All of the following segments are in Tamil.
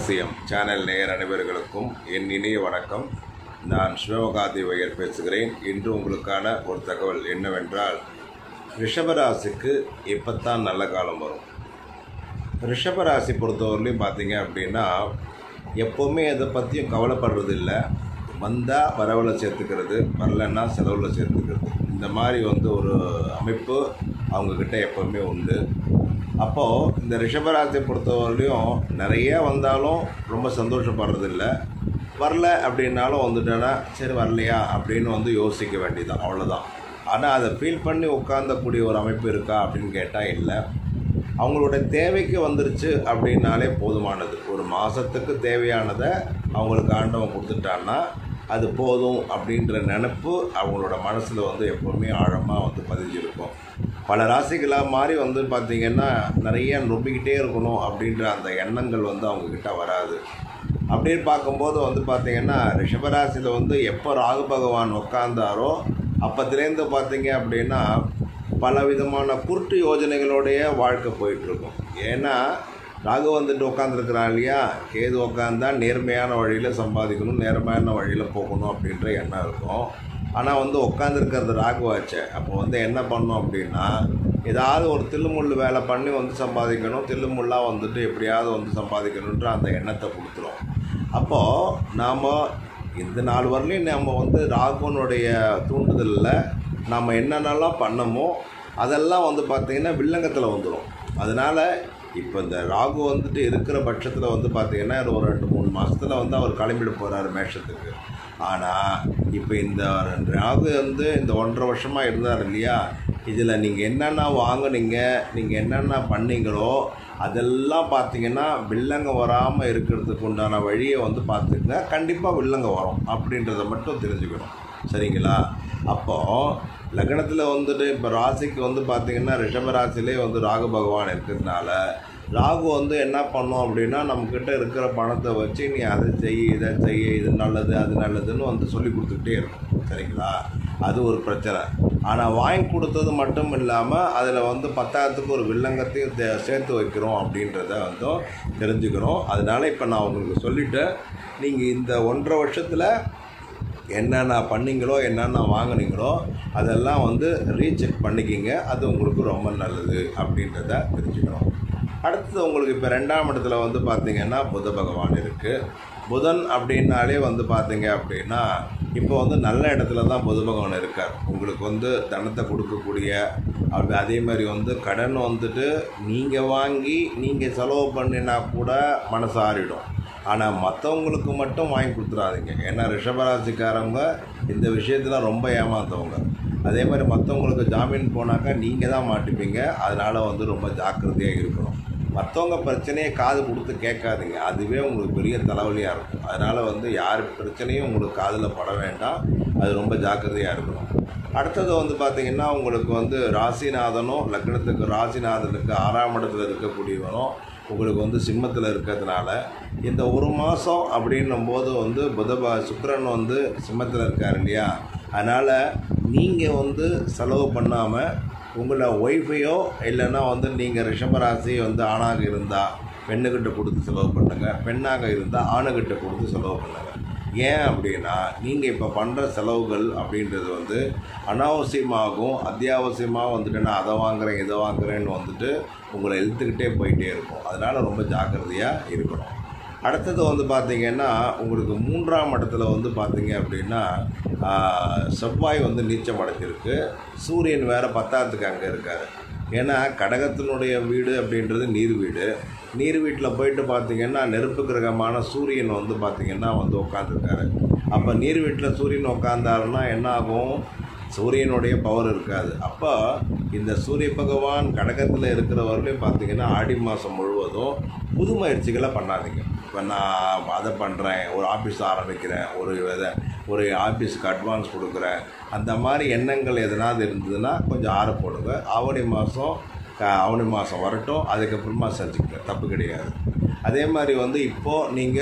ரகசியம் சேனல் நேயர் அனைவர்களுக்கும் என் இனிய வணக்கம் நான் சிவகாதி வையர் பேசுகிறேன் இன்று உங்களுக்கான ஒரு தகவல் என்னவென்றால் ரிஷபராசிக்கு எப்பத்தான் நல்ல காலம் வரும் ரிஷபராசி பொறுத்தவரையிலையும் பார்த்தீங்க அப்படின்னா எப்போவுமே எதை பற்றியும் கவலைப்படுறது இல்லை வந்தால் வரவில் சேர்த்துக்கிறது வரலன்னா செலவில் சேர்த்துக்கிறது இந்த மாதிரி வந்து ஒரு அமைப்பு அவங்கக்கிட்ட எப்போவுமே உண்டு அப்போது இந்த ரிஷபராசியை பொறுத்தவரையிலையும் நிறைய வந்தாலும் ரொம்ப சந்தோஷப்படுறதில்ல வரல அப்படின்னாலும் வந்துட்டேன்னா சரி வரலையா அப்படின்னு வந்து யோசிக்க வேண்டியதுதான் அவ்வளோதான் ஆனால் அதை ஃபீல் பண்ணி உட்காந்தக்கூடிய ஒரு அமைப்பு இருக்கா அப்படின்னு கேட்டால் இல்லை அவங்களோட தேவைக்கு வந்துருச்சு அப்படின்னாலே போதுமானது ஒரு மாதத்துக்கு தேவையானதை அவங்களுக்கு ஆண்டவன் கொடுத்துட்டான்னா அது போதும் அப்படின்ற நினப்பு அவங்களோட மனசில் வந்து எப்போவுமே ஆழமாக வந்து பதிஞ்சிருக்கும் பல ராசிகளாக மாதிரி வந்து பார்த்திங்கன்னா நிறைய நொம்பிக்கிட்டே இருக்கணும் அப்படின்ற அந்த எண்ணங்கள் வந்து அவங்கக்கிட்ட வராது அப்படின்னு பார்க்கும்போது வந்து பார்த்திங்கன்னா ரிஷபராசியில் வந்து எப்போ ராகு பகவான் உட்காந்தாரோ அப்பத்துலேருந்து பார்த்தீங்க அப்படின்னா பல விதமான குருட்டு யோஜனைகளோடைய வாழ்க்கை போயிட்டுருக்கும் ஏன்னா ராகு வந்துட்டு உட்காந்துருக்கிறான் இல்லையா கேது உட்காந்தா நேர்மையான வழியில் சம்பாதிக்கணும் நேர்மையான வழியில் போகணும் அப்படின்ற எண்ணம் இருக்கும் ஆனால் வந்து உட்காந்துருக்கிறது ராகுவாச்சே அப்போ வந்து என்ன பண்ணோம் அப்படின்னா ஏதாவது ஒரு தில்லுமுள்ளு வேலை பண்ணி வந்து சம்பாதிக்கணும் தில்லுமுள்ளாக வந்துட்டு எப்படியாவது வந்து சம்பாதிக்கணுன்ற அந்த எண்ணத்தை கொடுத்துரும் அப்போது நாம் இந்த நாள் வரலையும் நம்ம வந்து ராகுனுடைய தூண்டுதலில் நாம் என்னென்னலாம் பண்ணமோ அதெல்லாம் வந்து பார்த்திங்கன்னா வில்லங்கத்தில் வந்துடும் அதனால் இப்போ இந்த ராகு வந்துட்டு இருக்கிற பட்சத்தில் வந்து பார்த்திங்கன்னா ஒரு ரெண்டு மூணு மாதத்தில் வந்து அவர் கிளம்பிட போகிறாரு மேஷத்துக்கு ஆனால் இப்போ இந்த ராகு வந்து இந்த ஒன்றரை வருஷமாக இருந்தார் இல்லையா இதில் நீங்கள் என்னென்ன வாங்குனீங்க நீங்கள் என்னென்ன பண்ணீங்களோ அதெல்லாம் பார்த்தீங்கன்னா வில்லங்க வராமல் இருக்கிறதுக்கு உண்டான வழியை வந்து பார்த்துங்க கண்டிப்பாக வில்லங்க வரும் அப்படின்றத மட்டும் தெரிஞ்சுக்கணும் சரிங்களா அப்போது லக்னத்தில் வந்துட்டு இப்போ ராசிக்கு வந்து பார்த்திங்கன்னா ரிஷப ராசிலே வந்து ராகு பகவான் இருக்கிறதுனால ராகு வந்து என்ன பண்ணோம் அப்படின்னா நம்மக்கிட்ட இருக்கிற பணத்தை வச்சு நீ அதை செய் இதை செய்ய இது நல்லது அது நல்லதுன்னு வந்து சொல்லி கொடுத்துக்கிட்டே இருக்கும் சரிங்களா அது ஒரு பிரச்சனை ஆனால் வாங்கி கொடுத்தது மட்டும் இல்லாமல் அதில் வந்து பத்தாயிரத்துக்கு ஒரு வில்லங்கத்தையும் தே சேர்த்து வைக்கிறோம் அப்படின்றத வந்து தெரிஞ்சுக்கிறோம் அதனால் இப்போ நான் உங்களுக்கு சொல்லிவிட்டேன் நீங்கள் இந்த ஒன்றரை வருஷத்தில் என்னென்ன பண்ணீங்களோ என்னென்ன வாங்குனீங்களோ அதெல்லாம் வந்து ரீசெக் பண்ணிக்கிங்க அது உங்களுக்கு ரொம்ப நல்லது அப்படின்றத தெரிஞ்சுக்கணும் அடுத்தது உங்களுக்கு இப்போ ரெண்டாம் இடத்துல வந்து பார்த்திங்கன்னா புத பகவான் இருக்குது புதன் அப்படின்னாலே வந்து பார்த்தீங்க அப்படின்னா இப்போ வந்து நல்ல இடத்துல தான் புத பகவான் இருக்கார் உங்களுக்கு வந்து தனத்தை கொடுக்கக்கூடிய அப்படி அதே மாதிரி வந்து கடன் வந்துட்டு நீங்கள் வாங்கி நீங்கள் செலவு பண்ணினா கூட மனசு ஆறிடும் ஆனால் மற்றவங்களுக்கு மட்டும் வாங்கி கொடுத்துடாதீங்க ஏன்னா ரிஷபராசிக்காரங்க இந்த விஷயத்தில் ரொம்ப ஏமாந்தவங்க அதே மாதிரி மற்றவங்களுக்கு ஜாமீன் போனாக்கா நீங்கள் தான் மாட்டிப்பீங்க அதனால் வந்து ரொம்ப ஜாக்கிரதையாக இருக்கணும் மற்றவங்க பிரச்சனையை காது கொடுத்து கேட்காதீங்க அதுவே உங்களுக்கு பெரிய தலைவலியாக இருக்கும் அதனால் வந்து யார் பிரச்சனையும் உங்களுக்கு காதில் பட வேண்டாம் அது ரொம்ப ஜாக்கிரதையாக இருக்கணும் அடுத்தது வந்து பார்த்திங்கன்னா உங்களுக்கு வந்து ராசிநாதனும் லக்னத்துக்கு ராசிநாதனுக்கு ஆறாம் இடத்துல இருக்கக்கூடியவனும் உங்களுக்கு வந்து சிம்மத்தில் இருக்கிறதுனால இந்த ஒரு மாதம் அப்படின்னும் போது வந்து புதப சுக்கரன் வந்து சிம்மத்தில் இருக்கார் இல்லையா அதனால் நீங்கள் வந்து செலவு பண்ணாமல் உங்களை ஒய்ஃபையோ இல்லைன்னா வந்து நீங்கள் ரிஷபராசி வந்து ஆணாக இருந்தால் பெண்ணுக்கிட்ட கொடுத்து செலவு பண்ணுங்கள் பெண்ணாக இருந்தால் ஆணுக்கிட்ட கொடுத்து செலவு பண்ணுங்கள் ஏன் அப்படின்னா நீங்கள் இப்போ பண்ணுற செலவுகள் அப்படின்றது வந்து அனாவசியமாகவும் அத்தியாவசியமாக வந்துட்டு நான் அதை வாங்குறேன் இதை வாங்குறேன்னு வந்துட்டு உங்களை இழுத்துக்கிட்டே போயிட்டே இருக்கும் அதனால் ரொம்ப ஜாக்கிரதையாக இருக்கணும் அடுத்தது வந்து பார்த்திங்கன்னா உங்களுக்கு மூன்றாம் இடத்துல வந்து பார்த்திங்க அப்படின்னா செவ்வாய் வந்து நீச்சம் அடைஞ்சிருக்கு சூரியன் வேறு பத்தாயிரத்துக்கு அங்கே இருக்கார் ஏன்னா கடகத்தினுடைய வீடு அப்படின்றது நீர் வீடு நீர் வீட்டில் போயிட்டு பார்த்திங்கன்னா நெருப்பு கிரகமான சூரியன் வந்து பார்த்திங்கன்னா வந்து உட்காந்துருக்காரு அப்போ நீர் வீட்டில் சூரியன் உட்காந்தாருன்னா என்ன ஆகும் சூரியனுடைய பவர் இருக்காது அப்போ இந்த சூரிய பகவான் கடகத்தில் இருக்கிறவர்களையும் பார்த்திங்கன்னா ஆடி மாதம் முழுவதும் புது முயற்சிகளை பண்ணாதீங்க இப்போ நான் அதை பண்ணுறேன் ஒரு ஆஃபீஸ் ஆரம்பிக்கிறேன் ஒரு இதை ஒரு ஆஃபீஸுக்கு அட்வான்ஸ் கொடுக்குறேன் அந்த மாதிரி எண்ணங்கள் எதனாவது இருந்ததுன்னா கொஞ்சம் ஆற போடுங்க ஆவணி மாதம் ஆவணி மாதம் வரட்டும் அதுக்கப்புறமா செஞ்சுக்கங்க தப்பு கிடையாது அதே மாதிரி வந்து இப்போது நீங்கள்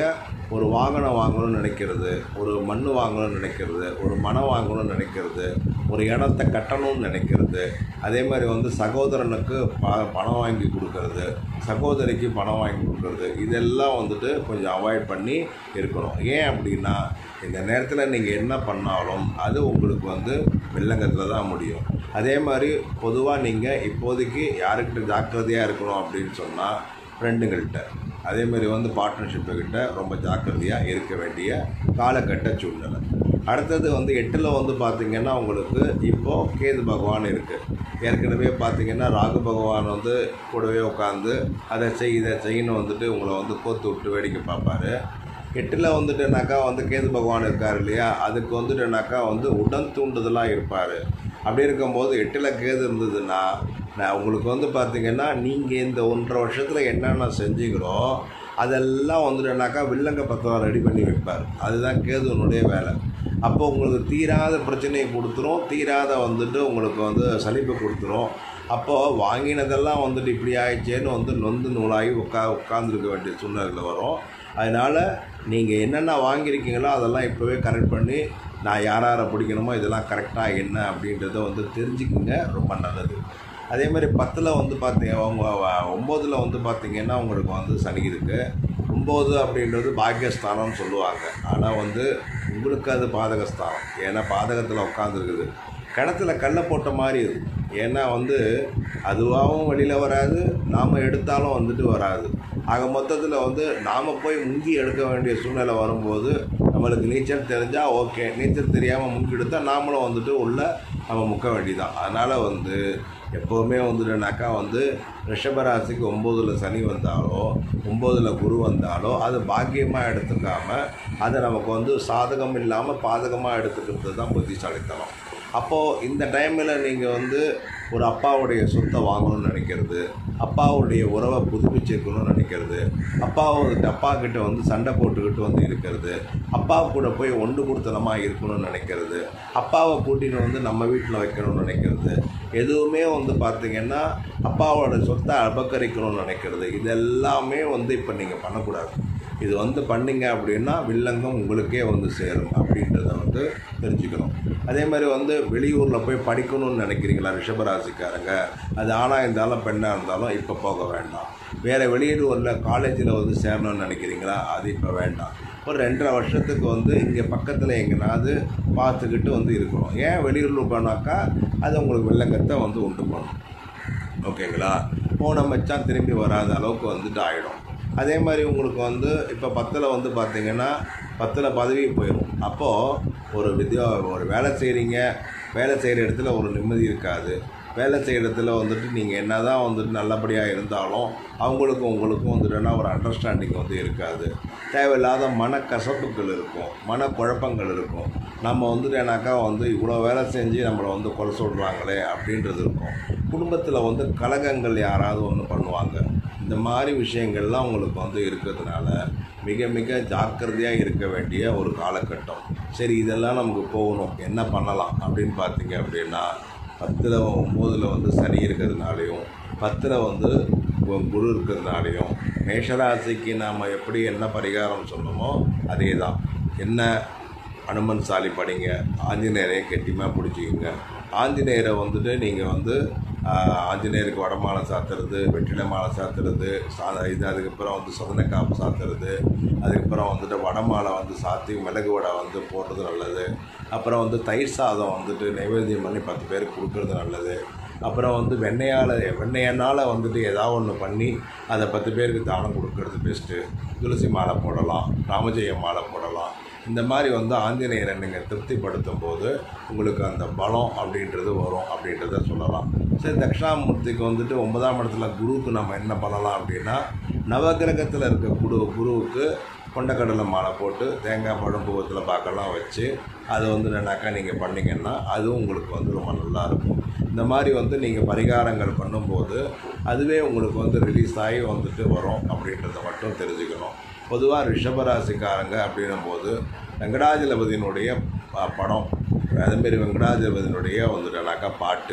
ஒரு வாகனம் வாங்கணும்னு நினைக்கிறது ஒரு மண் வாங்கணும்னு நினைக்கிறது ஒரு மனம் வாங்கணும்னு நினைக்கிறது ஒரு இடத்த கட்டணும்னு நினைக்கிறது அதே மாதிரி வந்து சகோதரனுக்கு ப பணம் வாங்கி கொடுக்கறது சகோதரிக்கு பணம் வாங்கி கொடுக்கறது இதெல்லாம் வந்துட்டு கொஞ்சம் அவாய்ட் பண்ணி இருக்கணும் ஏன் அப்படின்னா இந்த நேரத்தில் நீங்கள் என்ன பண்ணாலும் அது உங்களுக்கு வந்து வில்லங்கத்தில் தான் முடியும் அதே மாதிரி பொதுவாக நீங்கள் இப்போதைக்கு யாருக்கிட்ட ஜாக்கிரதையாக இருக்கணும் அப்படின்னு சொன்னால் ஃப்ரெண்டுங்கள்கிட்ட அதே மாதிரி வந்து பார்ட்னர்ஷிப்புக்கிட்ட ரொம்ப ஜாக்கிரதையாக இருக்க வேண்டிய காலகட்ட சூழ்நிலை அடுத்தது வந்து எட்டில் வந்து பார்த்திங்கன்னா உங்களுக்கு இப்போது கேது பகவான் இருக்குது ஏற்கனவே பார்த்திங்கன்னா ராகு பகவான் வந்து கூடவே உட்காந்து அதை செய் இதை செய்யணும் வந்துட்டு உங்களை வந்து கோத்து விட்டு வேடிக்கை பார்ப்பாரு எட்டில் வந்துட்டுனாக்கா வந்து கேது பகவான் இருக்கார் இல்லையா அதுக்கு வந்துட்டுனாக்கா வந்து உடன் தூண்டுதலாக இருப்பார் அப்படி இருக்கும்போது எட்டில் கேது இருந்ததுன்னா நான் உங்களுக்கு வந்து பார்த்திங்கன்னா நீங்கள் இந்த ஒன்றரை வருஷத்தில் என்னென்ன செஞ்சீங்களோ அதெல்லாம் வந்துட்டுனாக்கா வில்லங்க பத்திரம் ரெடி பண்ணி வைப்பார் அதுதான் கேதுவனுடைய வேலை அப்போ உங்களுக்கு தீராத பிரச்சனையை கொடுத்துரும் தீராத வந்துட்டு உங்களுக்கு வந்து சலிப்பு கொடுத்துரும் அப்போது வாங்கினதெல்லாம் வந்துட்டு இப்படி ஆயிடுச்சேன்னு வந்து நொந்து நூலாகி உட்கா உட்காந்துருக்க வேண்டிய சூழ்நிலையில் வரும் அதனால் நீங்கள் என்னென்ன வாங்கியிருக்கீங்களோ அதெல்லாம் இப்போவே கரெக்ட் பண்ணி நான் யார் யாரை பிடிக்கணுமோ இதெல்லாம் கரெக்டாக என்ன அப்படின்றத வந்து தெரிஞ்சுக்குங்க ரொம்ப நல்லது அதே மாதிரி பத்தில் வந்து பார்த்தீங்க அவங்க ஒம்போதில் வந்து பார்த்தீங்கன்னா உங்களுக்கு வந்து சனி இருக்குது ஒம்பது அப்படின்றது பாக்கியஸ்தானம்னு சொல்லுவாங்க ஆனால் வந்து உங்களுக்கு அது பாதகஸ்தானம் ஏன்னா பாதகத்தில் உட்காந்துருக்குது கிணத்துல கல்லை போட்ட மாதிரி இருக்கும் ஏன்னா வந்து அதுவாகவும் வெளியில் வராது நாம் எடுத்தாலும் வந்துட்டு வராது ஆக மொத்தத்தில் வந்து நாம் போய் முங்கி எடுக்க வேண்டிய சூழ்நிலை வரும்போது நம்மளுக்கு நீச்சல் தெரிஞ்சால் ஓகே நீச்சல் தெரியாமல் முங்கி எடுத்தால் நாமளும் வந்துட்டு உள்ள நம்ம முக்க வேண்டியதான் அதனால் வந்து எப்போவுமே வந்துட்டுனாக்கா வந்து ரிஷபராசிக்கு ஒம்போதில் சனி வந்தாலோ ஒம்போதில் குரு வந்தாலோ அது பாக்கியமாக எடுத்துக்காமல் அதை நமக்கு வந்து சாதகம் இல்லாமல் பாதகமாக எடுத்துக்கிறது தான் புத்திசாலித்தனம் அப்போது இந்த டைமில் நீங்கள் வந்து ஒரு அப்பாவுடைய சொத்தை வாங்கணும்னு நினைக்கிறது அப்பாவுடைய உறவை புதுப்பிச்சிருக்கணும்னு நினைக்கிறது அப்பாவை அப்பா கிட்ட வந்து சண்டை போட்டுக்கிட்டு வந்து இருக்கிறது அப்பா கூட போய் ஒன்று கொடுத்தனமாக இருக்கணும்னு நினைக்கிறது அப்பாவை கூட்டின்னு வந்து நம்ம வீட்டில் வைக்கணும்னு நினைக்கிறது எதுவுமே வந்து பார்த்திங்கன்னா அப்பாவோட சொத்தை அபகரிக்கணும்னு நினைக்கிறது இதெல்லாமே வந்து இப்போ நீங்கள் பண்ணக்கூடாது இது வந்து பண்ணிங்க அப்படின்னா வில்லங்கம் உங்களுக்கே வந்து சேரும் அப்படின்றத வந்து தெரிஞ்சுக்கணும் அதே மாதிரி வந்து வெளியூரில் போய் படிக்கணும்னு நினைக்கிறீங்களா ரிஷபராசிக்காரங்க அது ஆணாக இருந்தாலும் பெண்ணாக இருந்தாலும் இப்போ போக வேண்டாம் வேறு வெளியூரில் காலேஜில் வந்து சேரணும்னு நினைக்கிறீங்களா அது இப்போ வேண்டாம் ஒரு ரெண்டரை வருஷத்துக்கு வந்து இங்கே பக்கத்தில் எங்கேனாவது பார்த்துக்கிட்டு வந்து இருக்கணும் ஏன் வெளியூரில் போனாக்கா அது உங்களுக்கு வில்லங்கத்தை வந்து உண்டு பண்ணும் ஓகேங்களா போன மச்சான் திரும்பி வராத அளவுக்கு வந்துட்டு ஆகிடும் அதே மாதிரி உங்களுக்கு வந்து இப்போ பத்தில் வந்து பார்த்தீங்கன்னா பத்தில் பதவி போயிடும் அப்போது ஒரு வித்யா ஒரு வேலை செய்கிறீங்க வேலை செய்கிற இடத்துல ஒரு நிம்மதி இருக்காது வேலை செய்கிற இடத்துல வந்துட்டு நீங்கள் என்ன தான் வந்துட்டு நல்லபடியாக இருந்தாலும் அவங்களுக்கும் உங்களுக்கும் வந்துட்டுனா ஒரு அண்டர்ஸ்டாண்டிங் வந்து இருக்காது தேவையில்லாத மனக்கசப்புகள் இருக்கும் மனக்குழப்பங்கள் இருக்கும் நம்ம வந்துட்டேனாக்கா வந்து இவ்வளோ வேலை செஞ்சு நம்மளை வந்து குறை சொல்கிறாங்களே அப்படின்றது இருக்கும் குடும்பத்தில் வந்து கலகங்கள் யாராவது ஒன்று பண்ணுவாங்க இந்த மாதிரி விஷயங்கள்லாம் உங்களுக்கு வந்து இருக்கிறதுனால மிக மிக ஜாக்கிரதையாக இருக்க வேண்டிய ஒரு காலகட்டம் சரி இதெல்லாம் நமக்கு போகணும் என்ன பண்ணலாம் அப்படின்னு பார்த்தீங்க அப்படின்னா பத்தில் ஒம்போதில் வந்து சனி இருக்கிறதுனாலையும் பத்தில் வந்து கு- குரு இருக்கிறதுனாலையும் மேஷராசிக்கு நாம் எப்படி என்ன பரிகாரம் சொன்னோமோ அதே தான் என்ன அனுமன் சாலி படிங்க ஆஞ்சநேயரை கெட்டிமாக பிடிச்சிக்கோங்க ஆஞ்சநேயரை வந்துட்டு நீங்கள் வந்து ஆஹ், ஆஞ்சநேயருக்கு வடமாலை சாத்துறது வெற்றிலை மாலை சாத்துறது சா இது அதுக்கப்புறம் வந்து சதனக்காப்பு சாத்துறது அதுக்கப்புறம் வந்துட்டு வடமாலை வந்து சாத்தி மிளகு வடை வந்து போடுறது நல்லது அப்புறம் வந்து தயிர் சாதம் வந்துட்டு நைவேத்தியம் பண்ணி பத்து பேருக்கு கொடுக்கறது நல்லது அப்புறம் வந்து வெண்ணெயால் வெண்ணெயனால் வந்துட்டு ஏதாவது ஒன்று பண்ணி அதை பத்து பேருக்கு தானம் கொடுக்கறது பெஸ்ட்டு துளசி மாலை போடலாம் ராமஜெயம் மாலை போடலாம் இந்த மாதிரி வந்து ஆஞ்சநேயரை நீங்கள் திருப்திப்படுத்தும் போது உங்களுக்கு அந்த பலம் அப்படின்றது வரும் அப்படின்றத சொல்லலாம் சரி தட்சிணாமூர்த்திக்கு வந்துட்டு ஒன்பதாம் இடத்துல குருவுக்கு நம்ம என்ன பண்ணலாம் அப்படின்னா நவகிரகத்தில் இருக்க குரு குருவுக்கு கொண்டக்கடலை மாலை போட்டு தேங்காய் பழம் பூவத்தில் பார்க்கலாம் வச்சு அதை வந்து என்னன்னாக்கா நீங்கள் பண்ணீங்கன்னா அதுவும் உங்களுக்கு வந்து ரொம்ப நல்லா இருக்கும் இந்த மாதிரி வந்து நீங்கள் பரிகாரங்கள் பண்ணும்போது அதுவே உங்களுக்கு வந்து ரிலீஸ் ஆகி வந்துட்டு வரும் அப்படின்றத மட்டும் தெரிஞ்சுக்கணும் பொதுவாக ரிஷபராசிக்காரங்க அப்படின்னும் போது வெங்கடாஜலபதியினுடைய ப- படம் அதேமாரி வெங்கடாஜலபதியினுடைய வந்துட்டுனாக்கா பாட்டு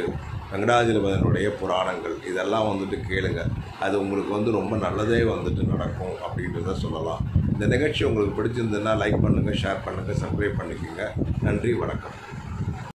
வெங்கடாஜலபதியினுடைய புராணங்கள் இதெல்லாம் வந்துட்டு கேளுங்க அது உங்களுக்கு வந்து ரொம்ப நல்லதே வந்துட்டு நடக்கும் அப்படின்றத சொல்லலாம் இந்த நிகழ்ச்சி உங்களுக்கு பிடிச்சிருந்ததுன்னா லைக் பண்ணுங்கள் ஷேர் பண்ணுங்கள் சப்ஸ்கிரைப் பண்ணிக்கோங்க நன்றி வணக்கம்